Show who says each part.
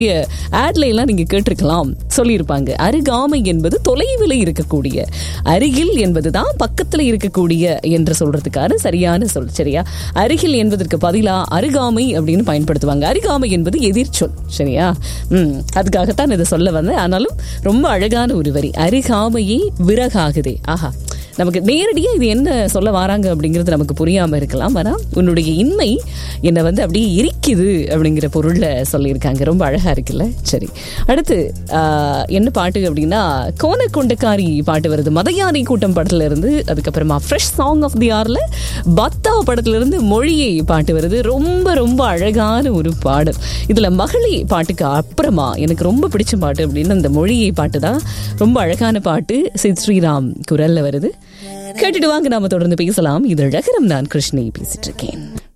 Speaker 1: ஆட்ல எல்லாம் நீங்க கேட்டிருக்கலாம் சொல்லியிருப்பாங்க அருகாமை என்பது தொலைவில் இருக்கக்கூடிய அருகில் என்பதுதான் பக்கத்துல இருக்கக்கூடிய என்று சொல்றதுக்கான சரியான சொல் சரியா அருகில் என்பதற்கு பதிலா அருகாமை அப்படின்னு பயன்படுத்துவாங்க அருகாமை என்பது எதிர்ச்சொல் சரியா ம் அதுக்காகத்தான் இதை சொல்ல வந்தேன் ஆனாலும் ரொம்ப அழகான ஒரு வரி அருகாமையே விறகாகுதே ஆஹா நமக்கு நேரடியாக இது என்ன சொல்ல வராங்க அப்படிங்கிறது நமக்கு புரியாமல் இருக்கலாம் ஆனால் உன்னுடைய இன்மை என்னை வந்து அப்படியே எரிக்குது அப்படிங்கிற பொருளில் சொல்லியிருக்காங்க ரொம்ப அழகாக இருக்குல்ல சரி அடுத்து ஆஹ், என்ன பாட்டு அப்படின்னா கோன கொண்டக்காரி பாட்டு வருது மதையானை கூட்டம் படத்துல இருந்து அதுக்கப்புறமா ஃப்ரெஷ் சாங் ஆஃப் தி ஆர்ல பத்தா படத்துல இருந்து மொழியை பாட்டு வருது ரொம்ப ரொம்ப அழகான ஒரு பாடல் இதுல மகளி பாட்டுக்கு அப்புறமா எனக்கு ரொம்ப பிடிச்ச பாட்டு அப்படின்னு அந்த மொழியை பாட்டு தான் ரொம்ப அழகான பாட்டு சித் ஸ்ரீராம் குரல்ல வருது கேட்டுட்டு வாங்க நாம தொடர்ந்து பேசலாம் இது அழகரம் நான் கிருஷ்ணி பேசிட்டு இருக்கேன்